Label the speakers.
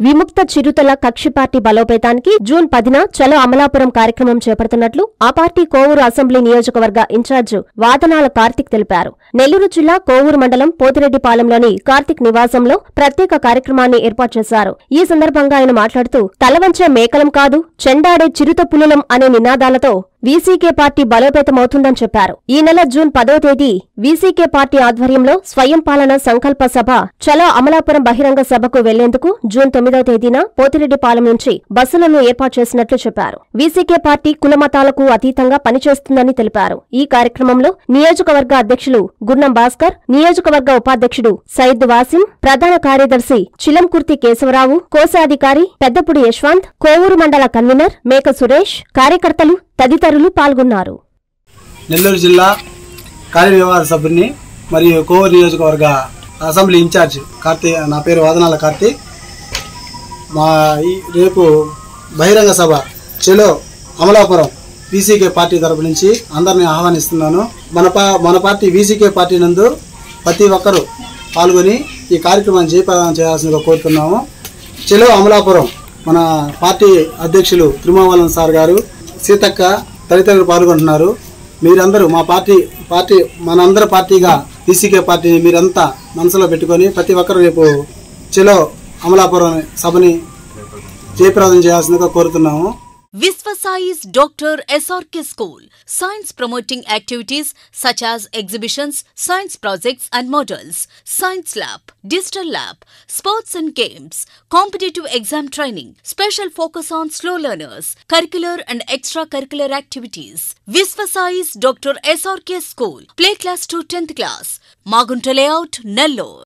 Speaker 1: విముక్త చిరుతల కక్షి పార్టీ బలోపేతానికి జూన్ పదిన చలో అమలాపురం కార్యక్రమం చేపడుతున్నట్లు ఆ పార్టీ కోవూరు అసెంబ్లీ నియోజకవర్గ ఇన్ఛార్జ్ వాదనాల కార్తిక్ తెలిపారు నెల్లూరు జిల్లా కోవూరు మండలం పోతిరెడ్డిపాలెంలోని కార్తిక్ నివాసంలో ప్రత్యేక కార్యక్రమాన్ని ఏర్పాటు చేశారు ఈ సందర్భంగా ఆయన మాట్లాడుతూ తలవంచే మేకలం కాదు చెండాడే చిరుత పులులం అనే నినాదాలతో వీసీకే పార్టీ బలోపేతమవుతుందని చెప్పారు ఈ నెల జూన్ పదో తేదీ వీసీకే పార్టీ ఆధ్వర్యంలో స్వయం పాలన సంకల్ప సభ చలో అమలాపురం బహిరంగ సభకు వెళ్లేందుకు జూన్ తొమ్మిదో తేదీన పోతిరెడ్డిపాలెం నుంచి బస్సులను ఏర్పాటు చేసినట్లు చెప్పారు వీసీకే పార్టీ కులమతాలకు అతీతంగా పనిచేస్తుందని తెలిపారు ఈ కార్యక్రమంలో నియోజకవర్గ అధ్యక్షులు గున్నం భాస్కర్ నియోజకవర్గ ఉపాధ్యక్షుడు సయ్యద్ వాసిం ప్రధాన కార్యదర్శి చిలంకుర్తి కేశవరావు కోశాధికారి పెద్దపుడి యశ్వంత్ కోవూరు మండల కన్వీనర్ మేక సురేష్ కార్యకర్తలు తదితరులు పాల్గొన్నారు
Speaker 2: నెల్లూరు జిల్లా కార్యనిర్వాహక సభ్యుని మరియు కోవూరు నియోజకవర్గ అసెంబ్లీ ఇన్ఛార్జ్ కార్తీ నా పేరు వాదనాల కార్తీక్ మా ఈ రేపు బహిరంగ సభ చెలో అమలాపురం వీసీకే పార్టీ తరపు నుంచి అందరిని ఆహ్వానిస్తున్నాను మన పా మన పార్టీ వీసీకే పార్టీ నందు ప్రతి ఒక్కరూ పాల్గొని ఈ కార్యక్రమాన్ని జయప్రదం చేయాల్సిందిగా కోరుతున్నాము చెలో అమలాపురం మన పార్టీ అధ్యక్షులు తిరుమావలం సార్ గారు సీతక్క తదితరులు పాల్గొంటున్నారు మీరందరూ మా పార్టీ పార్టీ మనందరి పార్టీగా ఈసీకే పార్టీని మీరంతా మనసులో పెట్టుకొని ప్రతి ఒక్కరు రేపు చెలో అమలాపురం సభని జయప్రదం చేయాల్సిందిగా కోరుతున్నాము
Speaker 3: Visvasai's Dr. SRK School. Science promoting activities such as exhibitions, science projects and models, science lab, digital lab, sports and games, competitive exam training, special focus on slow learners, curricular and extracurricular activities. Visvasai's Dr. SRK School. Play class to 10th class. Magunta layout, Nellore.